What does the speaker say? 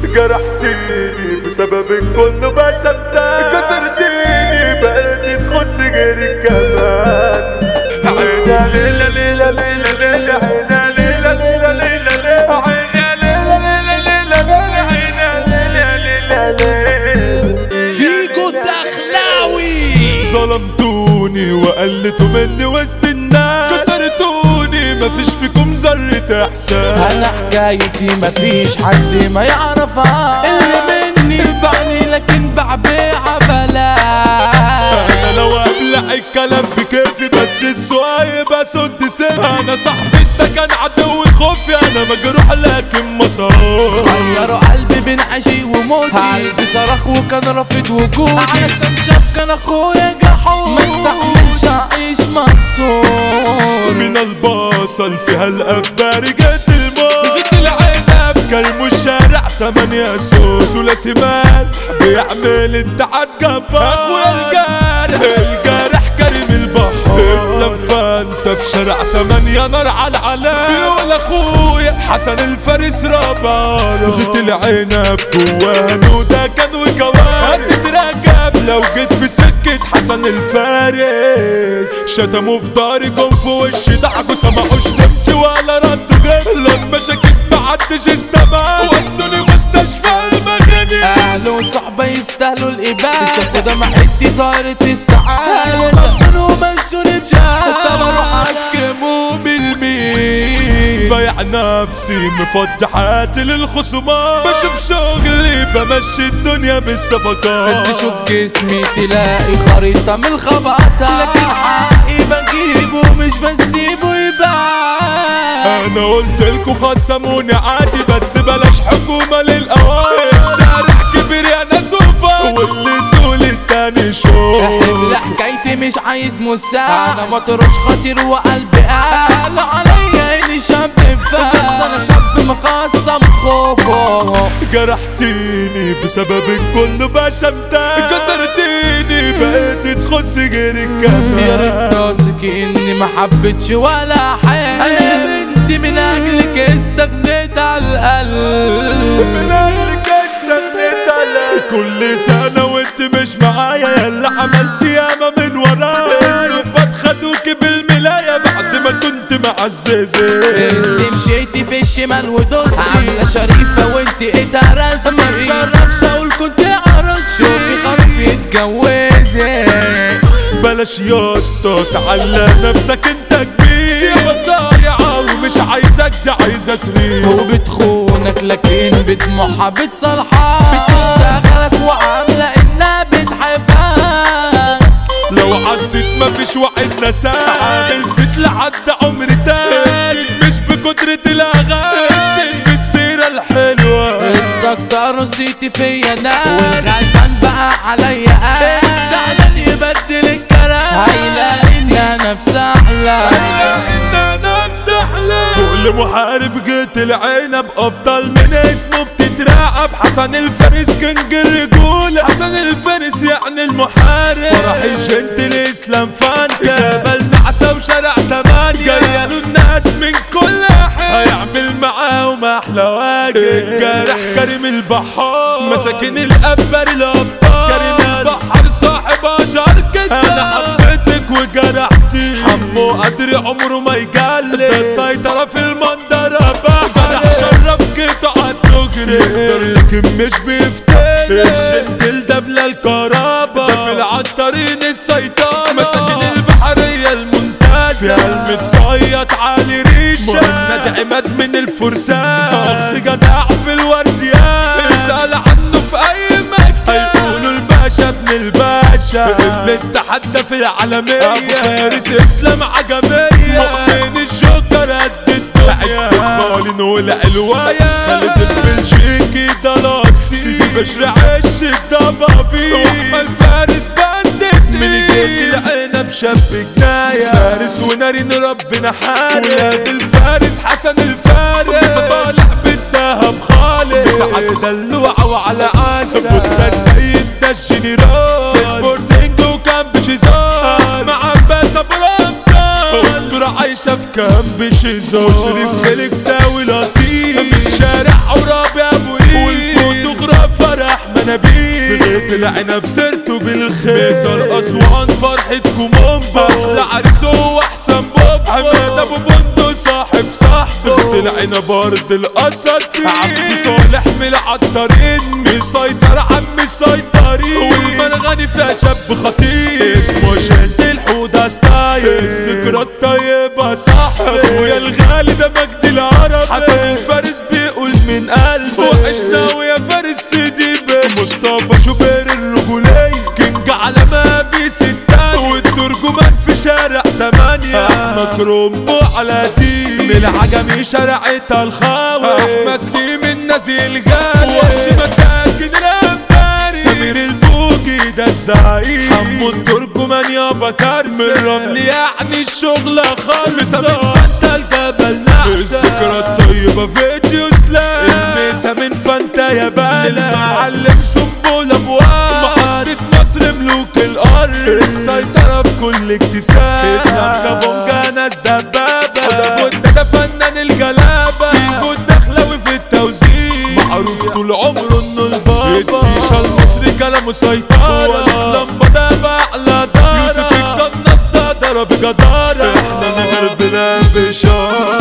جرحتيني بسببك كله بقى شمتان كسرتيني بقيت تخص غيري كمان عينا ليلة ليلة ليلة ليلة عينا ليلة ليلة ليلة ليلة عينا ليلة ليلة ليلة ليلة عينا ليلة ليلة ليلة فيجو الدخلاوي ظلمتوني وقلتوا مني وسط الناس كسرتوني مفيش فيكم ذرة احساس انا حكايتي مفيش حد ما يعرفها اللي مني بعني لكن بعبيع بلاش انا لو ابلع الكلام بكيفي بس السؤال يبقى سد سيفي انا صاحبتك كان عدو خوفي انا مجروح لكن مصاب غيروا قلبي بين عشي وموتي قلبي صرخ وكان رافض وجودي علشان شاف كان اخويا جحود ما استحملش اعيش مكسور من البصل فيها الأبار جت الموت جت العنب كرم الشارع تمانية سوق ثلاثي مال بيعمل التعب جبار اخويا الجارح الجارح كريم البحر اسلام فانت في شارع تمانية نار على العلام بيقول اخويا حسن الفارس رابر جت العنب جواها نوده كان وكوارث هتتركب لو جيت في سكة حسن الفارس شتموا في داري جم في وشي ضحكوا سمعوش تمشي ولا ردوا غير لما شكيت محدش استمع ودوني مستشفى المغني اهله وصحبه يستاهلوا الاباده شافوا دمعتي ظهرت السعاده كانوا مشوني بجد طب اروح اشكموا بالمين بايع نفسي مفضي حياتي للخصومات بشوف شغلي بمشي الدنيا بالصفقات تشوف جسمي تلاقي خريطة من الخبطة لكن حقي بجيبه مش بسيبه يبان انا قلت لكم خصموني عادي بس بلاش حكومة للأوائل الشارع كبير يا ناس وفا واللي تقول التاني شو لا حكايتي مش عايز مساعد انا مطرش خطير وقلبي قال عليا اني شاب فاهم بس انا شاب مقسم خوفه جرحتيني بسببك كله بقى شمتان كسرتيني بقيت تخص غيرك يا كمان ريت راسك اني ما حبيتش ولا حاجه انا يا بنتي من اجلك استغنيت على القلب من أجلك استنيت عليك كل سنة وانت مش معايا يلا عملت ياما من ورايا الظباط خدوكي بالملاية بعد ما كنت معززة انت مشيتي في الشمال ودوستي عاملة شريفة وانت اتهرستي ما تشرفش اقول كنت عروستي شوفي خريف يتجوزك بلاش يا اسطى تعلى نفسك انت كبير يا مصايعة ومش عايزك ده عايز اسرير وبتخونك لكن بطموحها بتصالحك بتشتغلك وعاملة انها بتحبك لو عزت مفيش وعد نساء عامل زيت لحد عمر تاني مش بقدرة الاغاني بالسيرة الحلوة استكتر نسيتي فيا ناس والغلبان بقى عليا قاس الزعلان يبدل الكلام هيلاقي انها نفس احلى إنها نفس أحلى فوق لمحارب جيت العنب أبطال من اسمه بتترعب حسن الفارس كنج الرجولة حسن الفارس يعني المحارب فرح الجنت الإسلام فانت جبل نعسة وشارع تمان جاية له الناس من كل حين هيعمل معاهم أحلى واجب الجارح كريم البحار مساكين الأبر الأبطال كريم البحر صاحب أشهر كسر أنا حبيتك وجرحتي حمو قدري عمره ما يجلي ده السيطرة في المنظرة بحر شرف قطع الدغري يقدر لكن مش بيفتري الجنتل ده بلا الكرابة ده في العنطرين السيطرة مساكين البحرية الممتازة فيها المتصيط علي ريشة مهند عماد من الفرسان أخ جدع في الورديان اسأل عنه في أي مكان هيقولوا الباشا ابن الباشا اللي اتحدى في العالمية أبو فارس إسلام عجمية مؤمن الجوكر قد الدنيا عزت والعلواية خالد البلجيكي ده لاسي سيدي بشر عش الضبابي واحمد فارس بندتي من جيت العنب شاب جناية فارس ونارين ربنا حارس ولاد الفارس حسن الفارس صالح بالذهب خالص سعد دلوعة وعلى عسى بكرة السيد ده الجنرال في سبورتنج وكان بشيزار مع عباس ابو رمضان اسطورة عايشة في كامب شيزار شريف فيليكس اوي الاصيل من شارع عرابي ابو ايد والفوتو منابير في غيط العنب سرته بالخير ميزر اسوان فرحتكم امبا احلى عريس هو احسن بابا عماد ابو بندق صاحب صاحبه غيط العنب ارض الاسد عبد صالح من العطارين مسيطر عم مسيطرين والمرغني فيها شاب خطير اسمه شد الحوده ستايل الذكرى الطيبه صاحب اخويا الغالي ده مجدي العرب حسن الفارس بيقول من قلبه وحشنا ويا فارس سيدي بيه مصطفى شوبير الرجولية كينج على ما بيس التاني والترجمان في شارع تمانية احمد رومبو على دي من العجمي شارع الخاوي احمد سليم النزيل غالي وحش مساكن رمباري سمير البوجي ده الزعيم حمو الترجمان يابا كارثة من رمل يعني الشغلة خالصة من فانتا الجبل نحسة الذكرى الطيبة فيديو سلام الميسة من فانتا يا بلا المعلم سنبول ابواب محطة مصر ملوك الارض السيطرة بكل اكتساب اسلام كابونجا ناس دبابة وده بودة ده فنان الجلابة في جود دخلوي في التوزيع معروف طول عمره انه البابا التيشا المصري كلامه سيطرة لمبة ده بأعلى دارة يوسف القناص ده ضرب جدارة احنا نغرب بلا بشارة